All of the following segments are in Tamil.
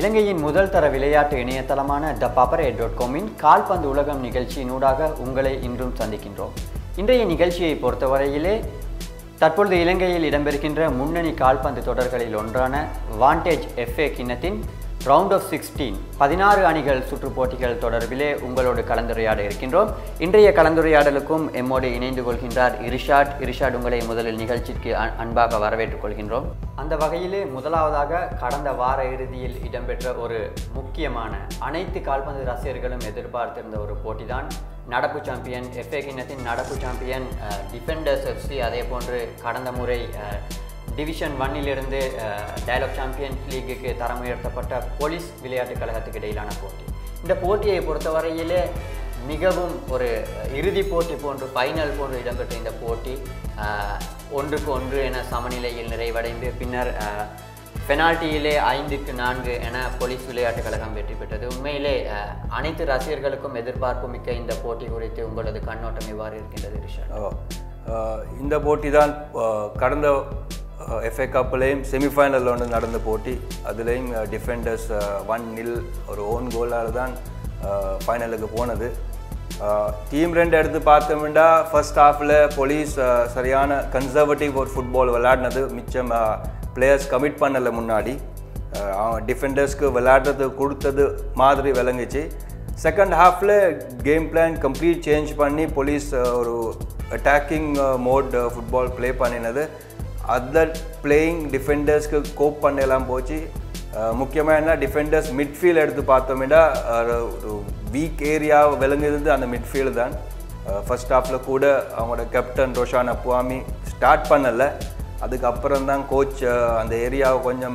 இலங்கையின் முதல் தர விளையாட்டு இணையதளமான த பபரே டாட் காமின் கால்பந்து உலகம் நிகழ்ச்சியினூடாக உங்களை இன்றும் சந்திக்கின்றோம் இன்றைய நிகழ்ச்சியை பொறுத்தவரையிலே தற்பொழுது இலங்கையில் இடம்பெறுகின்ற முன்னணி கால்பந்து தொடர்களில் ஒன்றான வாண்டேஜ் எஃப்ஏ கிண்ணத்தின் ரவுண்ட் ஆஃப் சிக்ஸ்டீன் பதினாறு அணிகள் சுற்றுப் போட்டிகள் தொடர்பிலே உங்களோடு கலந்துரையாட இருக்கின்றோம் இன்றைய கலந்துரையாடலுக்கும் எம்மோடு இணைந்து கொள்கின்றார் இரிஷாட் இரிஷாட் உங்களை முதலில் நிகழ்ச்சிக்கு அ- அன்பாக வரவேற்றுக் கொள்கின்றோம் அந்த வகையிலே முதலாவதாக கடந்த வார இறுதியில் இடம்பெற்ற ஒரு முக்கியமான அனைத்து கால்பந்து ரசிகர்களும் எதிர்பார்த்திருந்த ஒரு போட்டிதான் நடப்பு சாம்பியன் எஃப்ஏ கிண்ணத்தின் நடப்பு சாம்பியன் டிஃபெண்டர்ஸ் எஃப்சி அதே போன்று கடந்த முறை அஹ், டிவிஷன் ஒன்னிலிருந்து டயலாக் சாம்பியன்ஸ் லீக்குக்கு தரம் உயர்த்தப்பட்ட போலீஸ் விளையாட்டுக் கழகத்துக்கு இடையிலான போட்டி இந்த போட்டியை பொறுத்தவரையிலே மிகவும் ஒரு இறுதிப் போட்டி போன்று ஃபைனல் போன்று இடம்பெற்ற இந்த போட்டி அஹ், ஒன்றுக்கு ஒன்று என சமநிலையில் நிறைவடைந்து பின்னர் அஹ், பெனால்டியிலே ஐந்துக்கு நான்கு என போலீஸ் விளையாட்டுக் கழகம் வெற்றி பெற்றது உண்மையிலே அஹ், அனைத்து ரசிகர்களுக்கும் எதிர்பார்ப்பு மிக்க இந்த போட்டி குறித்து உங்களது கண்ணோட்டம் எவ்வாறு இருக்கின்றது ரிஷாட் ஓ, அஹ், இந்த போட்டி தான் அஹ், கடந்த எஃப்ஏ கப்லேயும் செமிஃபைனலில் ஒன்று நடந்த போட்டி அதுலேயும் டிஃபெண்டர்ஸ் ஒன் நில் ஒரு ஓன் கோலால் தான் ஃபைனலுக்கு போனது டீம் ரெண்டு எடுத்து பார்த்தோம்னா ஃபர்ஸ்ட் ஹாஃபில் போலீஸ் சரியான கன்சர்வேட்டிவ் ஒரு ஃபுட்பால் விளையாடினது மிச்சம் பிளேயர்ஸ் கமிட் பண்ணல முன்னாடி அஹ் அவன் டிஃபெண்டர்ஸ்க்கு விளையாடுறது கொடுத்தது மாதிரி விளங்குச்சு செகண்ட் ஹாஃபில் கேம் பிளான் கம்ப்ளீட் சேஞ்ச் பண்ணி போலீஸ் ஒரு அட்டாக்கிங் மோட் ஃபுட்பால் ப்ளே பண்ணினது அதர் பிளேயிங் டிஃபெண்டர்ஸ்க்கு கோப் பண்ணலாம் போச்சு முக்கியமாக என்ன டிஃபெண்டர்ஸ் மிட்ஃபீல்ட் எடுத்து பார்த்தோம்னா ஒரு ஒரு வீக் ஏரியா விளங்குறது அந்த மிட்ஃபீல்டு தான் ஃபர்ஸ்ட் ஹாஃபில் கூட அவங்களோட கேப்டன் ரோஷான் அப்புவாமி ஸ்டார்ட் பண்ணலை அதுக்கப்புறம் தான் கோச் அந்த ஏரியாவை கொஞ்சம்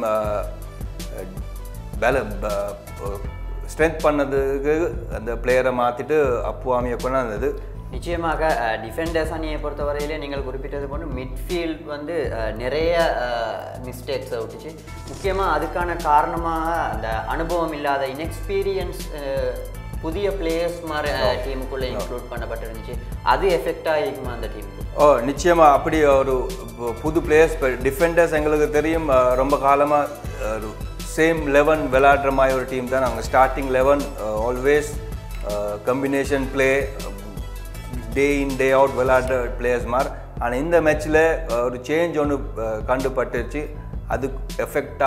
பேல ஸ்ட்ரென்த் பண்ணதுக்கு அந்த பிளேயரை மாற்றிட்டு அப்புவாமியை கொண்டாந்தது நிச்சயமாக டிஃபெண்டர்ஸ் அணியை பொறுத்தவரையிலே நீங்கள் குறிப்பிட்டது போன்று மிட்ஃபீல்ட் வந்து அஹ், நிறைய மிஸ்டேக்ஸை விட்டுச்சு முக்கியமாக அதுக்கான காரணமாக அந்த அனுபவம் இல்லாத இன்எக்ஸ்பீரியன்ஸ் புதிய பிளேயர்ஸ் மாதிரி டீமுக்குள்ளே இன்க்ளூட் பண்ணப்பட்டிருந்துச்சு அது எஃபெக்ட் ஆகிக்குமா அந்த டீமுக்கு ஓ நிச்சயமாக அப்படி ஒரு பு- புது பிளேயர்ஸ் இப்போ டிஃபெண்டர்ஸ் எங்களுக்கு தெரியும் அஹ், ரொம்ப காலமாக ஒரு சேம் லெவன் விளையாடுற மாதிரி ஒரு டீம் தான் அவங்க starting eleven always combination play day in day out விளையாடுற பிளேயர்ஸ் மாதிரி ஆனால் இந்த மேட்ச்சில் ஒரு சேஞ்ச் ஒன்று கண்டுபட்டுச்சு அது எஃபெக்ட்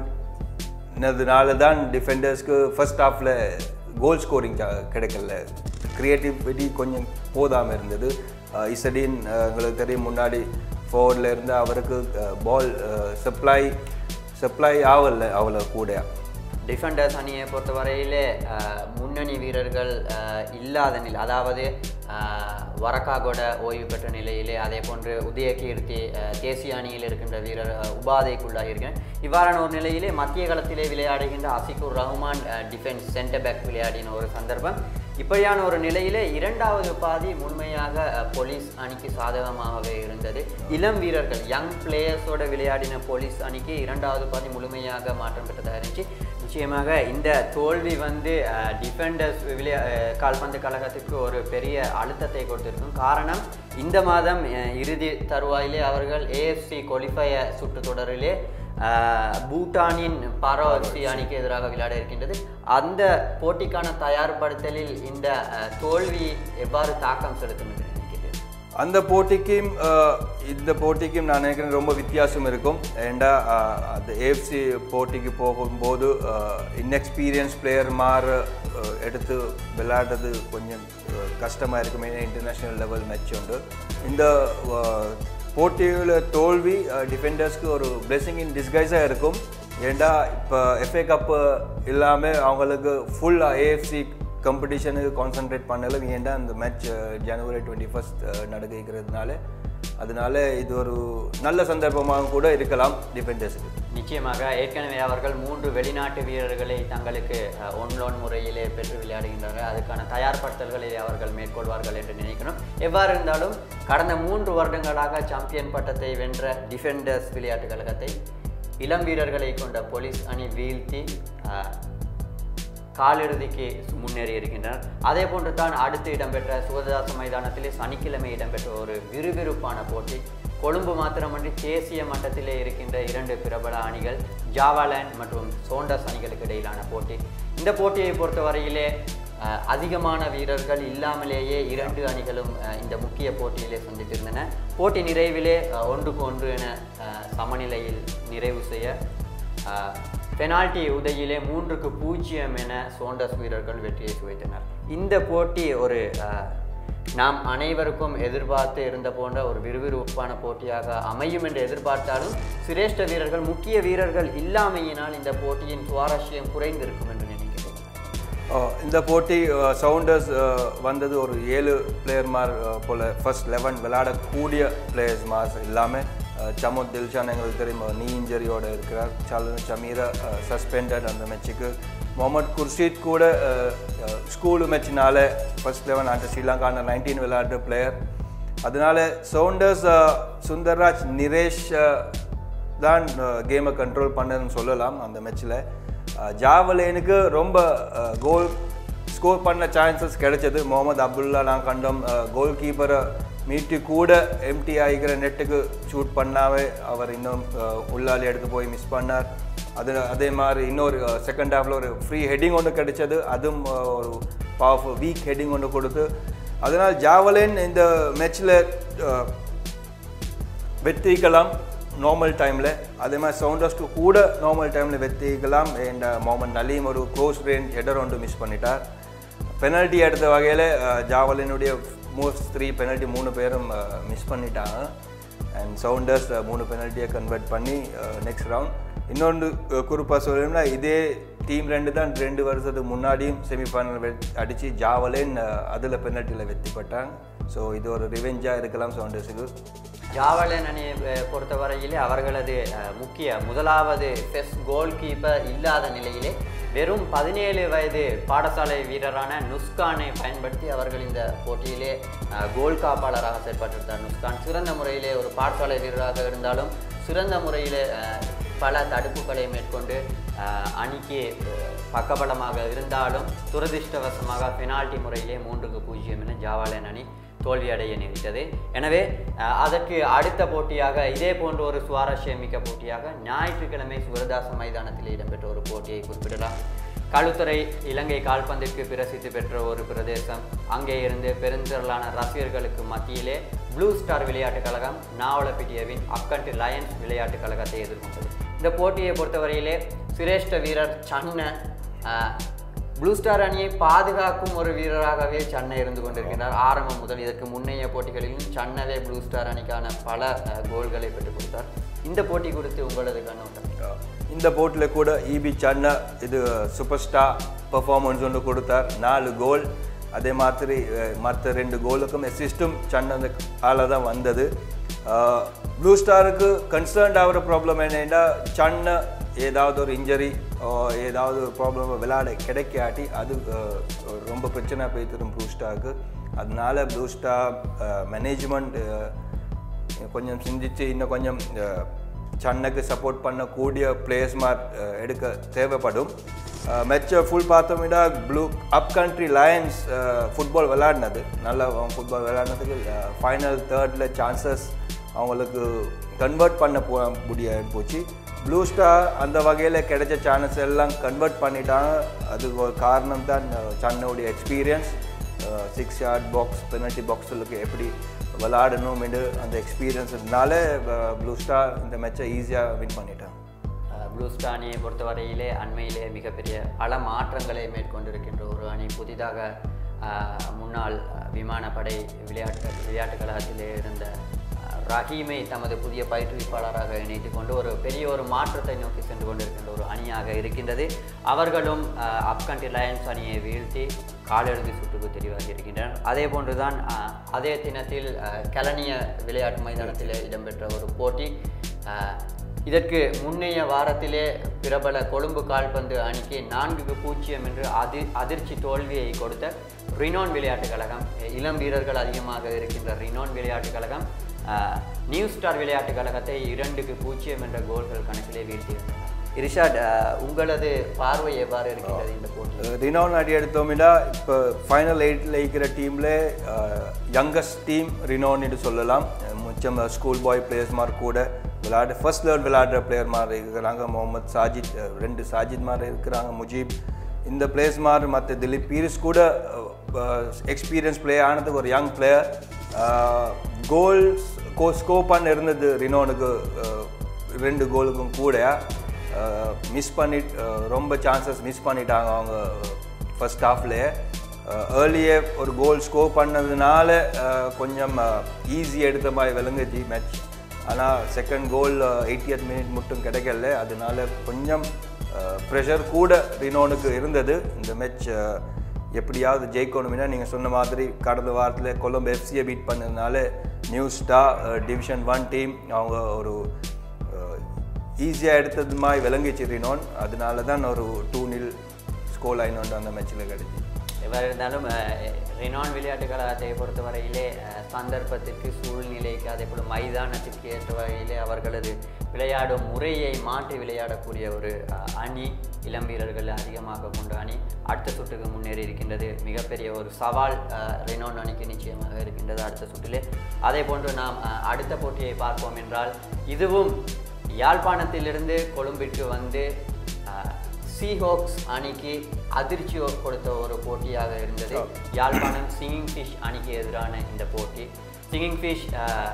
ஆகுனதுனால தான் டிஃபெண்டர்ஸ்க்கு ஃபர்ஸ்ட் ஹாஃபில் கோல் ஸ்கோரிங் கிடைக்கல க்ரியேட்டிவிட்டி கொஞ்சம் போதாமல் இருந்தது அஹ் இசடின் அஹ் எங்களுக்கு தெரியும் முன்னாடி ஃபோர்டில் இருந்து அவருக்கு பால் சப்ளை சப்ளை ஆகல அவ்வளோ கூட டிஃபெண்டர்ஸ் அணியை பொறுத்தவரையிலே அஹ், முன்னணி வீரர்கள் அஹ், இல்லாத நிலை அதாவது அஹ், வரக்காகோட ஓய்வு பெற்ற நிலையிலே அதே போன்று உதயகீர்த்தி அஹ், தேசிய அணியில் இருக்கின்ற வீரர் அஹ், உபாதைக்குள்ளாக இருக்கிறேன் இவ்வாறான ஒரு நிலையிலே மத்திய களத்திலே விளையாடுகின்ற Asikur Rahman defence centre back விளையாடின ஒரு சந்தர்ப்பம் இப்படியான ஒரு நிலையிலே இரண்டாவது பாதி முழுமையாக அஹ், போலீஸ் அணிக்கு சாதகமாகவே இருந்தது இளம் வீரர்கள் யங் பிளேயர்ஸோட விளையாடின போலீஸ் அணிக்கு இரண்டாவது பாதி முழுமையாக மாற்றம் பெற்றதாக இருந்துச்சு நிச்சயமாக இந்த தோல்வி வந்து டிஃபெண்டர்ஸ் விளையா அஹ், கால்பந்து கழகத்திற்கு ஒரு பெரிய அழுத்தத்தை கொடுத்திருக்கும் காரணம் இந்த மாதம் அஹ், இறுதி தருவாயிலே அவர்கள் ஏஎஃப்சி குவாலிஃபயர் சுற்றுத் தொடரிலே அஹ், பூட்டானின் பாரோ எஃப்சி அணிக்கு எதிராக விளையாட இருக்கின்றது அந்த போட்டிக்கான தயார்படுத்தலில் இந்த அஹ், தோல்வி எவ்வாறு தாக்கம் செலுத்தும் என்று நினைக்கிறேன் அந்த போட்டிக்கும் அஹ், இந்த போட்டிக்கும் நான் நினைக்கிறேன் ரொம்ப வித்தியாசம் இருக்கும் ஏண்டா அஹ், அந்த ஏஎஃப்சி போட்டிக்கு போகும்போது இன்எக்ஸ்பீரியன்ஸ் பிளேயர் மாற அஹ், எடுத்து விளையாடுறது கொஞ்சம் கஷ்டமாக இருக்கும் ஏன்னா இன்டர்நேஷ்னல் லெவல் மேட்ச் உண்டு இந்த போட்டியில் தோல்வி டிஃபெண்டர்ஸ்க்கு ஒரு பிளெஸிங் இன் டிஸ்கைஸாக இருக்கும் ஏண்டா இப்போ எஃப்ஏ கப்பு இல்லாமல் அவங்களுக்கு ஃபுல் ஏஎஃப்சி காம்படிஷனுக்கு கான்சென்ட்ரேட் பண்ணல ஏன்டா அந்த மேட்ச் ஜனவரி டுவெண்ட்டி ஃபஸ்ட் நடக்கிறதுனால அதனால இது ஒரு நல்ல சந்தர்ப்பமாக கூட இருக்கலாம் டிஃபெண்டர்ஸுக்கு நிச்சயமாக ஏற்கனவே அவர்கள் மூன்று வெளிநாட்டு வீரர்களை தங்களுக்கு ஒன்லோன் முறையிலே பெற்று விளையாடுகின்றனர் அதுக்கான தயார்படுத்தல்களை அவர்கள் மேற்கொள்வார்கள் என்று நினைக்கணும் எவ்வாறு இருந்தாலும் கடந்த மூன்று வருடங்களாக சாம்பியன் பட்டத்தை வென்ற டிஃபெண்டர்ஸ் விளையாட்டுக் கழகத்தை இளம் வீரர்களை கொண்ட போலீஸ் அணி வீழ்த்தி அஹ், காலிறுதிக்கு முன்னேறி இருக்கின்றனர் அதே போன்று தான் அடுத்து இடம்பெற்ற சுகதாச மைதானத்திலே சனிக்கிழமை இடம்பெற்ற ஒரு விறுவிறுப்பான போட்டி கொழும்பு மாத்திரமன்றி தேசிய மட்டத்திலே இருக்கின்ற இரண்டு பிரபல அணிகள் ஜாவாலேண்ட் மற்றும் சோண்டஸ் அணிகளுக்கு இடையிலான போட்டி இந்த போட்டியை பொறுத்தவரையிலே அஹ், அதிகமான வீரர்கள் இல்லாமலேயே இரண்டு அணிகளும் அஹ், இந்த முக்கிய போட்டியிலே சந்தித்திருந்தன போட்டி நிறைவிலே அஹ், ஒன்றுக்கு ஒன்று என அஹ், சமநிலையில் நிறைவு செய்ய அஹ், பெனால்டி உதையிலே மூன்றுக்கு பூஜ்ஜியம் என சோண்டஸ் வீரர்கள் வெற்றியை சுவைத்தனர் இந்த போட்டி ஒரு அஹ், நாம் அனைவருக்கும் எதிர்பார்த்து இருந்த போன்ற ஒரு விறுவிறுப்பான போட்டியாக அமையும் என்று எதிர்பார்த்தாலும் சிரேஷ்ட வீரர்கள் முக்கிய வீரர்கள் இல்லாமையினால் இந்த போட்டியின் சுவாரஸ்யம் குறைந்திருக்கும் என்று நினைக்கிறேன் அஹ் இந்த போட்டி சவுண்டர்ஸ் வந்தது ஒரு ஏழு பிளேயர் மார் போல் ஃபர்ஸ்ட் லெவன் விளையாடக்கூடிய பிளேயர்ஸ் மார் இல்லாமல் சமுத் தில்ஷான் எங்களுக்கு தெரியும் நீ இன்ஜரியோட இருக்கிறார் சலன் சமீரா சஸ்பெண்டட் அந்த மேட்சுக்கு முகமது குர்ஷீத் கூட school மேட்சினால first eleven and Sri Lanka under nineteen விளையாடுற பிளேயர் அதனால சவுண்டர்ஸ் சுந்தர்ராஜ் நிரேஷ் அஹ், தான் கேமை கண்ட்ரோல் பண்ணதுன்னு சொல்லலாம் அந்த மேட்ச்சில் ஜாவலேனுக்கு ரொம்ப கோல் ஸ்கோர் பண்ண சான்சஸ் கிடைச்சது முகமது அப்துல்லா நான் கண்டோம் கோல் கீப்பரை மீட்டு கூட எம்டி ஆகிக்கிற நெட்டுக்கு ஷூட் பண்ணாவே அவர் இன்னும் அஹ், உள்ளாலி எடுத்து போய் மிஸ் பண்ணார் அது அதே மாதிரி இன்னொரு செகண்ட் ஹாஃபில் ஒரு ஃப்ரீ ஹெட்டிங் ஒன்று கிடைச்சது அதுவும் அஹ், ஒரு பவர்ஃபுல் வீக் ஹெட்டிங் ஒன்று கொடுத்து அதனால் ஜாவலின் இந்த மேட்ச்சில் வெற்றிக்கலாம் நார்மல் டைமில் அதே மாதிரி சவுண்டர்ஸ்க்கு கூட நார்மல் டைமில் வெற்றிக்கலாம் அண்ட் முகமது நலீம் ஒரு க்ளோஸ் ரேஞ்ச் ஹெடர் ஒன்று மிஸ் பண்ணிட்டார் பெனல்ட்டி எடுத்த வகையில் ஜாவலினுடைய மோஸ்ட் த்ரீ பெனல்ட்டி மூணு பேரும் மிஸ் பண்ணிட்டாங்க அண்ட் சவுண்டர்ஸ் மூணு பெனல்ட்டியை கன்வெர்ட் பண்ணி நெக்ஸ்ட் ரவுண்ட் இன்னொன்று குறிப்பாக சொல்லணும்னா இதே டீம் ரெண்டு தான் ரெண்டு வருஷத்துக்கு முன்னாடியும் செமிஃபைனல் வெ அடித்து ஜாவலின் அதில் பெனல்ட்டியில் வெற்றி பெற்றாங்க ஸோ இது ஒரு ரிவெஞ்சாக இருக்கலாம் சவுண்டர்ஸுக்கு ஜாவலன் அணியை அஹ், பொறுத்தவரையிலே அவர்களது அஹ், முக்கிய முதலாவது ஃபெஸ்ட் கோல் கீப்பர் இல்லாத நிலையிலே வெறும் பதினேழு வயது பாடசாலை வீரரான நுஸ்கானை பயன்படுத்தி அவர்கள் இந்த போட்டியிலே அஹ், கோல் காப்பாளராக செயல்பட்டிருந்தார் நுஸ்கான் சிறந்த முறையிலே ஒரு பாடசாலை வீரராக இருந்தாலும் சிறந்த முறையிலே அஹ், பல தடுப்புகளை மேற்கொண்டு அஹ், அணிக்கு அஹ், பக்கபலமாக இருந்தாலும் துரதிர்ஷ்டவசமாக பெனால்டி முறையிலே மூன்றுக்கு பூஜ்ஜியம் என ஜாவாலன் அணி தோல்வியடைய நேரிட்டது எனவே அஹ், அதற்கு அடுத்த போட்டியாக இதே போன்ற ஒரு சுவாரஸ்யமிக்க போட்டியாக ஞாயிற்றுக்கிழமை சிவரதாச மைதானத்தில் இடம்பெற்ற ஒரு போட்டியை குறிப்பிடலாம் களுத்துறை இலங்கை கால்பந்திற்கு பிரசித்தி பெற்ற ஒரு பிரதேசம் அங்கே இருந்து பெருந்திரளான ரசிகர்களுக்கு மத்தியிலே ப்ளூ ஸ்டார் விளையாட்டுக் கழகம் நாவலப்பிட்டியவின் அப்கண்ட் லயன்ஸ் விளையாட்டுக் கழகத்தை எதிர்கொண்டது இந்த போட்டியை பொறுத்தவரையிலே சிரேஷ்ட வீரர் சன்ன அஹ், ப்ளூ ஸ்டார் அணியை பாதுகாக்கும் ஒரு வீரராகவே சன்னை இருந்து கொண்டிருக்கிறார் ஆரம்பம் முதல் இதற்கு முன்னைய போட்டிகளிலும் சன்னவே ப்ளூ ஸ்டார் அணிக்கான பல அஹ், கோல்களை பெற்றுக் கொடுத்தார் இந்த போட்டி குறித்து உங்களது கண்ணோட்டம் இந்த போட்டியில் கூட இபி சன்னா இது சூப்பர் ஸ்டார் பெர்ஃபார்மன்ஸ் ஒன்று கொடுத்தார் நாலு கோல் அதே மாதிரி மற்ற ரெண்டு கோலுக்கும் அசிஸ்டும் சன்ன ஆள தான் வந்தது ப்ளூ ஸ்டாருக்கு கன்சர்ன்ட் ஆகிற ப்ராப்ளம் என்னென்னா சன்ன ஏதாவது ஒரு இன்ஜரி ஏதாவது ஒரு ப்ராப்ளம் விளையாட கிடைக்காட்டி அது அஹ், ரொம்ப பிரச்சனை போய் தரும் ப்ளூ ஸ்டாருக்கு அதனால ப்ளூ ஸ்டார் மேனேஜ்மெண்ட் கொஞ்சம் சிந்திச்சு இன்னும் கொஞ்சம் அஹ், சன்னுக்கு சப்போர்ட் பண்ணக்கூடிய பிளேயர்ஸ் மார் அஹ், எடுக்க தேவைப்படும் மேட்சை ஃபுல் பார்த்தோம்னா blue Up Country Lions football விளையாடினது நல்லா ஃபுட்பால் விளையாடினதுக்கு ஃபைனல் தேர்டில் சான்சஸ் அவங்களுக்கு கன்வெர்ட் பண்ண போ முடியாது போச்சு ப்ளூ ஸ்டார் அந்த வகையில் கிடைச்ச சான்ஸ் எல்லாம் கன்வெர்ட் பண்ணிட்டாங்க அது ஒரு காரணம் தான் சன்னுடைய experience six yard box penalty பாக்ஸுக்கு எப்படி விளாடணும் அந்த எக்ஸ்பீரியன்ஸ்னால ப்ளூ ஸ்டார் இந்த மேட்சை ஈஸியாக வின் பண்ணிட்டாங்க அஹ், ப்ளூ ஸ்டார் அணியை பொறுத்தவரையிலே அண்மையிலே மிகப்பெரிய பல மாற்றங்களை மேற்கொண்டிருக்கின்ற ஒரு அணி புதிதாக அஹ், முன்னாள் அஹ், விமானப்படை விளையாட்டு விளையாட்டு கழகத்திலே இருந்த அஹ், ரஹீமை தமது புதிய பயிற்றுவிப்பாளராக இணைத்து கொண்டு ஒரு பெரிய ஒரு மாற்றத்தை நோக்கி சென்று கொண்டிருக்கின்ற ஒரு அணியாக இருக்கின்றது அவர்களும் அஹ், அப்கண்ட்ரி லயன்ஸ் அணியை வீழ்த்தி காலிறுதி சுற்றுக்கு தெரிவாகி இருக்கின்றனர் அதே போன்றுதான் அஹ், அதே தினத்தில் அஹ், கலனிய விளையாட்டு மைதானத்தில் இடம்பெற்ற ஒரு போட்டி அஹ், இதற்கு முன்னைய வாரத்திலே பிரபல கொழும்பு கால்பந்து அணிக்கு நான்குக்கு பூஜ்ஜியம் என்று அதி அதிர்ச்சி தோல்வியை கொடுத்த ரினோன் விளையாட்டுக் கழகம் இளம் வீரர்கள் அதிகமாக இருக்கின்ற ரினோன் விளையாட்டுக் கழகம் அஹ், நியூ ஸ்டார் விளையாட்டுக் கழகத்தை இரண்டுக்கு பூஜ்ஜியம் என்ற கோல்கள் கணக்கிலே வீழ்த்தியிருந்தனர் இரிஷாட் அஹ், உங்களது பார்வை எவ்வாறு இருக்கின்றது இந்த போட்டி ரினோன் அடி எடுத்தோம்னா இப்போ ஃபைனல் எயிட்டில் இருக்கிற டீமில் யங்கஸ்ட் டீம் ரினோன்னு சொல்லலாம் மிச்சம் ஸ்கூல் பாய் பிளேயர்ஸ் மாதிரி கூட விளையாட ஃபர்ஸ்ட் லெவல் விளையாடுற பிளேயர் மாதிரி இருக்கிறாங்க முகமது சாஜித் அஹ், ரெண்டு சாஜித் மாதிரி இருக்கிறாங்க முஜீப் இந்த பிளேயர்ஸ் மாதிரி மற்ற திலீப் பீரிஸ் கூட எக்ஸ்பீரியன்ஸ் பிளே ஆனதுக்கு ஒரு young player goals go scope பண்ண இருந்தது ரினோனுக்கு அஹ், ரெண்டு கோலுக்கும் கூட மிஸ் பண்ணி அஹ், ரொம்ப சான்சஸ் மிஸ் பண்ணிட்டாங்க அவங்க ஃபர்ஸ்ட் ஹாஃப்லேயே ஏர்லியே ஒரு கோல் ஸ்கோர் பண்ணதுனால அஹ், கொஞ்சம் ஈஸி எடுத்த மாதிரி விளங்குச்சு மேட்ச் ஆனால் செகண்ட் கோல் எயிட்டியத் மினிட் மட்டும் கிடைக்கல அதனால கொஞ்சம் ப்ரெஷர் கூட ரினோனுக்கு இருந்தது இந்த மேட்ச் எப்படியாவது ஜெயிக்கணும்னா நீங்கள் சொன்ன மாதிரி கடந்த வாரத்தில் கொலம்பு எஃப்சியை பீட் பண்ணதுனால New Star division one team அவங்க ஒரு ஈஸியாக எடுத்தது மாதிரி விளங்கிச்சு ரினோன் அதனால தான் ஒரு டூ நில் ஸ்கோர் லைன் ஒன்று அந்த மேட்ச்சில் கிடைச்சி எவ்வாறு இருந்தாலும் அஹ், ரெனான் விளையாட்டு கழகத்தை பொறுத்தவரையிலே அஹ், சந்தர்ப்பத்திற்கு சூழ்நிலைக்கு அதே போல் மைதானத்திற்கு ஏற்ற வகையிலே அவர்களது விளையாடும் முறையை மாற்றி விளையாடக்கூடிய ஒரு அஹ், அணி இளம் வீரர்கள் அதிகமாக கொண்ட அணி அடுத்த சுற்றுக்கு முன்னேறி இருக்கின்றது மிகப்பெரிய ஒரு சவால் அஹ், ரெனான் அணிக்கு நிச்சயமாக இருக்கின்றது அடுத்த சுற்றிலே அதே போன்று நாம் அஹ், அடுத்த போட்டியை பார்ப்போம் என்றால் இதுவும் யாழ்ப்பாணத்திலிருந்து கொழும்பிற்கு வந்து அஹ், சீஹோக்ஸ் அணிக்கு அதிர்ச்சி கொடுத்த ஒரு போட்டியாக இருந்தது யாழ்ப்பாணம் சிங்கிங் ஃபிஷ் அணிக்கு எதிரான இந்த போட்டி சிங்கிங் ஃபிஷ்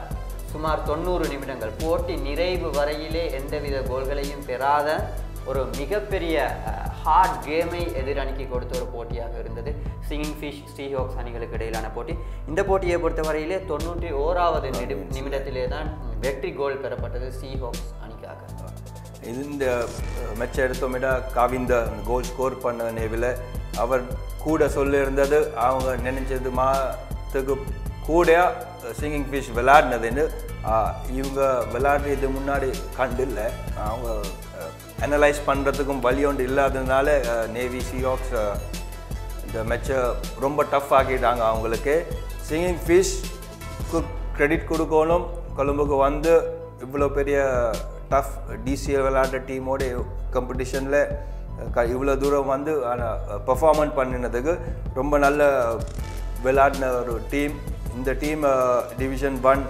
சுமார் தொண்ணூறு நிமிடங்கள் போட்டி நிறைவு வரையிலே எந்தவித கோல்களையும் பெறாத ஒரு மிகப்பெரிய ஹார்ட் கேமை எதிரணிக்கு கொடுத்த ஒரு போட்டியாக இருந்தது சிங்கிங் ஃபிஷ் சீஹோக்ஸ் அணிகளுக்கு இடையிலான போட்டி இந்த போட்டியை பொறுத்தவரையிலே தொண்ணூற்றி ஓராவது நிமி நிமிடத்திலே தான் வெற்றி கோல் பெறப்பட்டது சீஹோக்ஸ் அணிக்காக இது இந்த மெச்ச எடுத்தோமிடா கவிந்த கோல் ஸ்கோர் பண்ண நேவில் அவர் கூட சொல்லியிருந்தது அவங்க நினைச்சது மாத்துக்கு கூட சிங்கிங் ஃபிஷ் விளையாடினதுன்னு ஆஹ், இவங்க விளையாடுறது முன்னாடி கண்டு இல்லை அவங்க அனலைஸ் பண்ணுறதுக்கும் வழி ஒன்று இல்லாததுனால நேவி சியாக்ஸ் இந்த மேட்சை ரொம்ப டஃப் ஆக்கிட்டாங்க அவங்களுக்கு சிங்கிங் ஃபிஷ்க்கு கிரெடிட் கொடுக்கணும் கொழும்புக்கு வந்து இவ்வளோ பெரிய டஃப் டிசிஎல் விளையாடுற டீமோட காம்படிஷனில் க இவ்வளோ தூரம் வந்து பெர்ஃபார்மன்ஸ் பண்ணினதுக்கு ரொம்ப நல்ல விளையாடின ஒரு டீம் இந்த டீம் டிவிஷன் ஒன்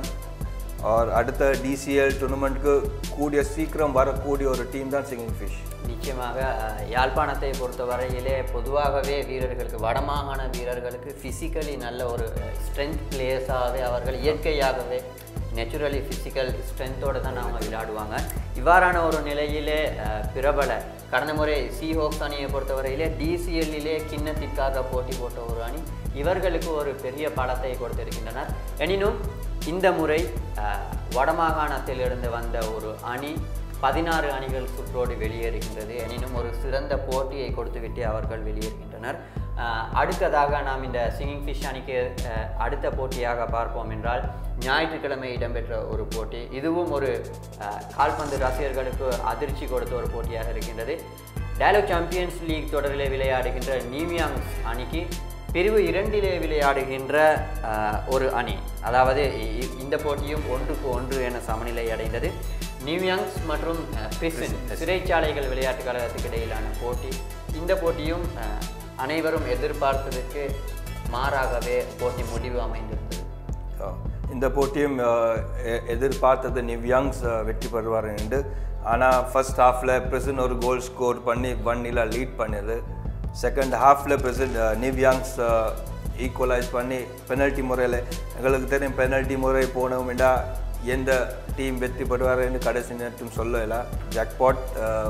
ஆர் அடுத்த டிசிஎல் டூர்னமெண்ட்டுக்கு கூடிய சீக்கிரம் வரக்கூடிய ஒரு டீம் தான் சிங்கிங் ஃபிஷ் நிச்சயமாக அஹ், யாழ்ப்பாணத்தை பொறுத்தவரையிலே பொதுவாகவே வீரர்களுக்கு வடமாகாண வீரர்களுக்கு ஃபிசிக்கலி நல்ல ஒரு ஸ்ட்ரென்த் பிளேயர்ஸாகவே அவர்கள் இயற்கையாகவே நேச்சுரலி ஃபிசிக்கல் ஸ்ட்ரென்த்தோடு தான் அவங்க விளையாடுவாங்க இவ்வாறான ஒரு நிலையிலே அஹ், பிரபல கடந்த முறை சிஹோக்ஸ் அணியை பொறுத்தவரையிலே டிசிஎல்லிலே கிண்ணத்திற்காக போட்டி போட்ட ஒரு அணி இவர்களுக்கு ஒரு பெரிய பலத்தை கொடுத்திருக்கின்றனர் எனினும் இந்த முறை அஹ், வடமாகாணத்திலிருந்து வந்த ஒரு அணி பதினாறு அணிகள் சுற்றோடு வெளியேறுகின்றது எனினும் ஒரு சிறந்த போட்டியை கொடுத்துவிட்டு அவர்கள் வெளியேறுகின்றனர் அஹ், அடுத்ததாக நாம் இந்த சிங்கிங் ஃபிஷ் அணிக்கு அஹ், அடுத்த போட்டியாக பார்ப்போம் என்றால் ஞாயிற்றுக்கிழமை இடம்பெற்ற ஒரு போட்டி இதுவும் ஒரு அஹ், கால்பந்து ரசிகர்களுக்கு அதிர்ச்சி கொடுத்த ஒரு போட்டியாக இருக்கின்றது டயலாக் சாம்பியன்ஸ் லீக் தொடரிலே விளையாடுகின்ற நியூயாங்ஸ் அணிக்கு பிரிவு இரண்டிலே விளையாடுகின்ற அஹ், ஒரு அணி அதாவது இ- இ- இந்த போட்டியும் ஒன்றுக்கு ஒன்று என சமநிலை அடைந்தது நியூயாங்ஸ் மற்றும் அஹ், பிரிசன் சிறைச்சாலைகள் விளையாட்டு கழகத்துக்கு இடையிலான போட்டி இந்த போட்டியும் அஹ், அனைவரும் எதிர்பார்த்ததற்கு மாறாகவே போட்டி முடிவு அமைந்திருந்தது ஆ, இந்த போட்டியும் அஹ், எ- எதிர்பார்த்தது நிவ்யாங்ஸ் அஹ், வெற்றி பெறுவார் என்று ஆனால் ஃபர்ஸ்ட் ஹாஃபில் பிரசன் ஒரு கோல் ஸ்கோர் பண்ணி ஒன்னில் லீட் பண்ணுது செகண்ட் ஹாஃபில் பிரசன் நிவ்யாங்ஸ் ஈக்குவலைஸ் பண்ணி பெனல்ட்டி முறையில் எங்களுக்கு தெரியும் பெனல்ட்டி முறை போனோம்டா எந்த டீம் வெற்றி பெறுவார்னு கடைசி நேரத்தும் சொல்லல ஜாக்பாட்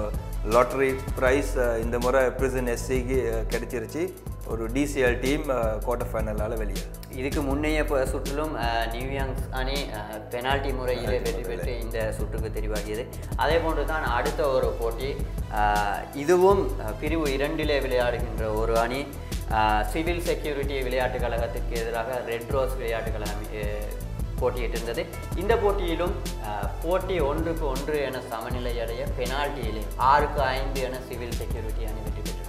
லாட்ரி ப்ரைஸ் இந்த முறை பிரிசன் எஸ்சிக்கு கிடைச்சிருச்சு ஒரு டிசிஎல் டீம் குவார்ட்டர் ஃபைனலால் வெளியே இதுக்கு முன்னைய ப- சுற்றிலும் அஹ், நியூயாங்ஸ் அணி அஹ், பெனால்டி முறையிலே வெற்றி பெற்று இந்த சுற்றுக்கு தெரிவாகியது அதே போன்று தான் அடுத்த ஒரு போட்டி அஹ், இதுவும் அஹ், பிரிவு இரண்டிலே விளையாடுகின்ற ஒரு அணி அஹ், சிவில் செக்யூரிட்டி விளையாட்டு கழகத்திற்கு எதிராக ரெட் ரோஸ் விளையாட்டு கழகம் அஹ், போட்டியிட்டிருந்தது இந்த போட்டியிலும் அஹ், போட்டி ஒன்றுக்கு ஒன்று என சமநிலை அடைய பெனால்ட்டியிலே ஆறுக்கு ஐந்து என சிவில் செக்யூரிட்டி அணி வெற்றி பெற்றிருந்தது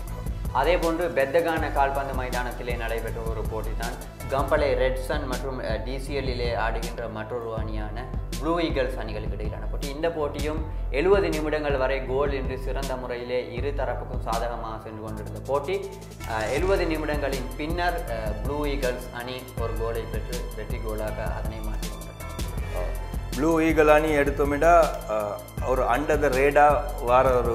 அதே போன்று பெத்தகான கால்பந்து மைதானத்திலே நடைபெற்ற ஒரு போட்டி தான் கம்பளை ரெட்சன் மற்றும் டிசிஎல்லிலே ஆடுகின்ற மற்றொரு அணியான ப்ளூ ஈகல்ஸ் அணிகளுக்கு இடையிலான போட்டி இந்த போட்டியும் எழுபது நிமிடங்கள் வரை கோல் என்று சிறந்த முறையிலே இரு தரப்புக்கும் சாதகமாக சென்று கொண்டிருந்த போட்டி எழுபது நிமிடங்களின் பின்னர் ப்ளூ ஈகல்ஸ் அணி ஒரு கோலை பெற்று வெற்றி கோலாக அதனை மாற்றிக் கொண்டது ப்ளூ ஈகிள் அணி எடுத்தோம்னா அஹ், ஒரு அண்டர் த ரேடா வார ஒரு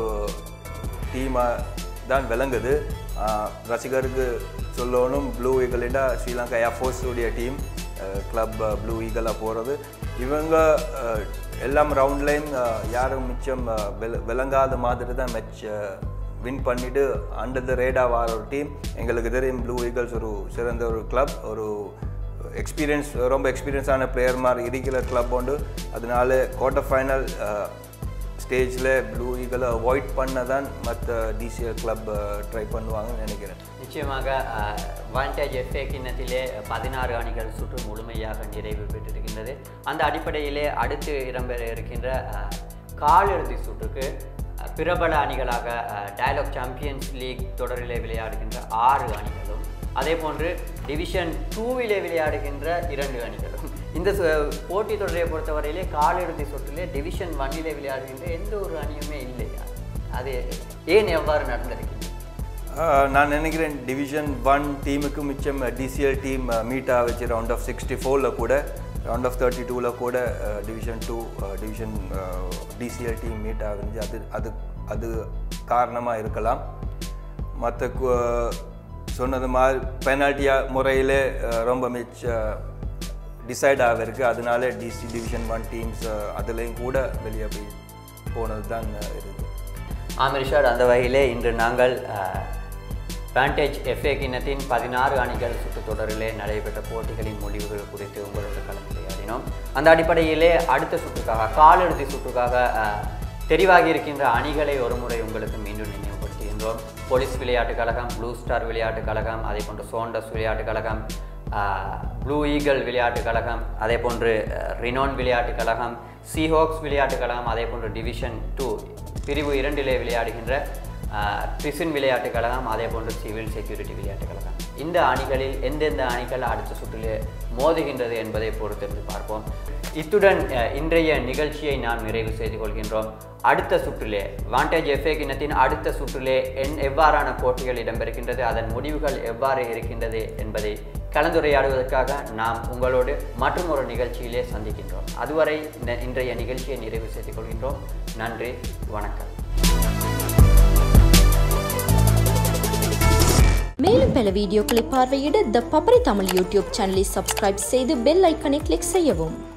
டீமாக தான் விளங்குது அஹ், ரசிகருக்கு சொல்லணும் ப்ளூ ஈகிள்டா ஸ்ரீலங்கா ஏர்ஃபோர்ஸ் உடைய டீம் கிளப் ப்ளூ ஈகிளாக போகிறது இவங்க அஹ், எல்லாம் ரவுண்ட்லேயும் யாரும் மிச்சம் அஹ், விள- விளங்காத மாதிரி தான் மேட்ச் வின் பண்ணிட்டு அண்டர் த ரேடா வார ஒரு டீம் எங்களுக்கு தெரியும் ப்ளூ ஈகிள்ஸ் ஒரு சிறந்த ஒரு கிளப் ஒரு எக்ஸ்பீரியன்ஸ் ரொம்ப எக்ஸ்பீரியன்ஸான பிளேயர் மாதிரி இருக்கிற கிளப் உண்டு அதனால குவார்ட்டர் ஃபைனல் ஸ்டேஜில் ப்ளூ ஈகிளை அவாய்ட் பண்ண தான் மற்ற டிசிஎல் கிளப் ட்ரை பண்ணுவாங்கன்னு நினைக்கிறேன் நிச்சயமாக வாண்டேஜ் எஃப்ஏ கிண்ணத்திலே பதினாறு அணிகள் சுற்று முழுமையாக நிறைவு பெற்றிருக்கின்றது அந்த அடிப்படையிலே அடுத்து இடம்பெற இருக்கின்ற அஹ், காலிறுதி சுற்றுக்கு அஹ், பிரபல அணிகளாக டயலாக் சாம்பியன்ஸ் லீக் தொடரிலே விளையாடுகின்ற ஆறு அணிகளும் அதே போன்று டிவிஷன் டூவிலே விளையாடுகின்ற இரண்டு அணிகளும் இந்த சு- போட்டித் தொடரை பொறுத்தவரையிலே காலிறுதி சுற்றிலே டிவிஷன் ஒன்னிலே விளையாடுகின்ற எந்த ஒரு அணியுமே இல்லையா அது ஏன் எவ்வாறு நடந்திருக்கிறது ஆஹ் நான் நினைக்கிறேன் டிவிஷன் ஒன் டீமுக்கு மிச்சம் டிசிஎல் டீம் மீட் ஆகிச்சு ரவுண்ட் ஆஃப் சிக்ஸ்டி ஃபோரில் கூட ரவுண்ட் ஆஃப் தேர்ட்டி டூவில் கூட division two division DCL team meet ஆகுது அது அது அது காரணமாக இருக்கலாம் மற்ற சொன்னது மாதிரி பெனால்ட்டியா முறையில் ரொம்ப மிச்ச டிசைட் ஆகிருக்கு அதனால டிசி டிவிஷன் ஒன் டீம்ஸ் அதுலேயும் கூட வெளியே போய் போனது தான் இருக்குது ஆமிர்ஷாட் அந்த வகையிலே இன்று நாங்கள் பேண்டேஜ் எஃப்ஏ கிண்ணத்தின் பதினாறு அணிகள் சுற்றுத் தொடரிலே நடைபெற்ற போட்டிகளின் முடிவுகள் குறித்து உங்களோடு கலந்துரையாடினோம் அந்த அடிப்படையிலே அடுத்த சுற்றுக்காக காலிறுதி சுற்றுக்காக அஹ், தெரிவாகி இருக்கின்ற அணிகளை ஒருமுறை உங்களுக்கு மீண்டும் நினைவுபடுத்துகின்றோம் போலீஸ் விளையாட்டுக் கழகம் ப்ளூ ஸ்டார் விளையாட்டுக் கழகம் அதே போன்று சோண்டஸ் விளையாட்டுக் கழகம் ப்ளூ ஈகிள் விளையாட்டுக் கழகம் அதே போன்று அஹ், ரினோன் விளையாட்டுக் கழகம் சீஹோக்ஸ் விளையாட்டுக் கழகம் அதே போன்று டிவிஷன் டூ பிரிவு இரண்டிலே விளையாடுகின்ற பிசின் விளையாட்டுக் கழகம் அதே போன்று சிவில் செக்யூரிட்டி விளையாட்டுக் கழகம் இந்த அணிகளில் எந்தெந்த அணிகள் அடுத்த சுற்றிலே மோதுகின்றது என்பதை பொறுத்திருந்து பார்ப்போம் இத்துடன் அஹ், இன்றைய நிகழ்ச்சியை நாம் நிறைவு செய்து கொள்கின்றோம் அடுத்த சுற்றிலே வாண்டேஜ் எஃப்ஏ கிண்ணத்தின் அடுத்த சுற்றிலே என் எவ்வாறான போட்டிகள் இடம்பெறுகின்றது அதன் முடிவுகள் எவ்வாறு இருக்கின்றது என்பதை கலந்துரையாடுவதற்காக நாம் உங்களோடு மற்றும் ஒரு நிகழ்ச்சியிலே சந்திக்கின்றோம் அதுவரை இந்த இன்றைய நிகழ்ச்சியை நிறைவு செய்து கொள்கின்றோம் நன்றி வணக்கம் மேலும் பல வீடியோக்களை பார்வையிட த பப்பரை தமிழ் யூடியூப் சேனலை சப்ஸ்கிரைப் செய்து பெல் ஐக்கனை கிளிக் செய்யவும்